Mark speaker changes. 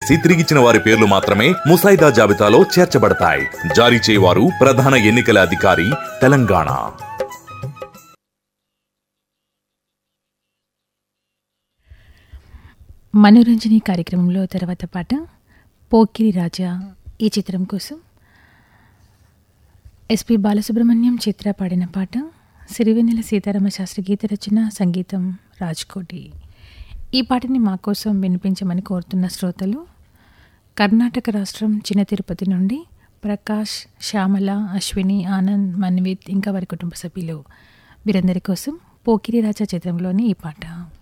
Speaker 1: చేసి తిరిగిచ్చిన వారి పేర్లు మాత్రమే ముసాయిదా జాబితాలో చేర్చబడతాయి జారీ చేయవారు ప్రధాన ఎన్నికల అధికారి తెలంగాణ
Speaker 2: మనోరంజని కార్యక్రమంలో తర్వాత పాట పోకిరి రాజా ఈ చిత్రం కోసం ఎస్పి బాలసుబ్రహ్మణ్యం చిత్ర పాడిన పాట సిరివెన్నెల సీతారామ శాస్త్రి గీత రచన సంగీతం రాజ్కోటి ఈ పాటని మా కోసం వినిపించమని కోరుతున్న శ్రోతలు కర్ణాటక రాష్ట్రం చిన్న తిరుపతి నుండి ప్రకాష్ శ్యామల అశ్విని ఆనంద్ మన్విత్ ఇంకా వారి కుటుంబ సభ్యులు వీరందరి కోసం పోకిరి రాజా చిత్రంలోని ఈ పాట